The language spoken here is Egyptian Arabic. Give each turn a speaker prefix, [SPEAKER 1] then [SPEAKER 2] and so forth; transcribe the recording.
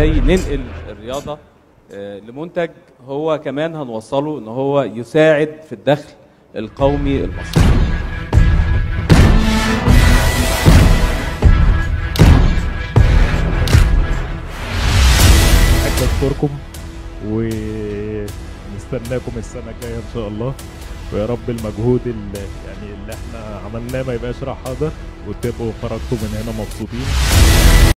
[SPEAKER 1] ازاي ننقل الرياضه آه، لمنتج هو كمان هنوصله ان هو يساعد في الدخل القومي المصري
[SPEAKER 2] احب اشكركم ونستناكم السنه الجايه ان شاء الله ويا رب المجهود اللي يعني اللي احنا عملناه ما يبقاش راح حاضر وتبقوا خرجتوا من هنا مبسوطين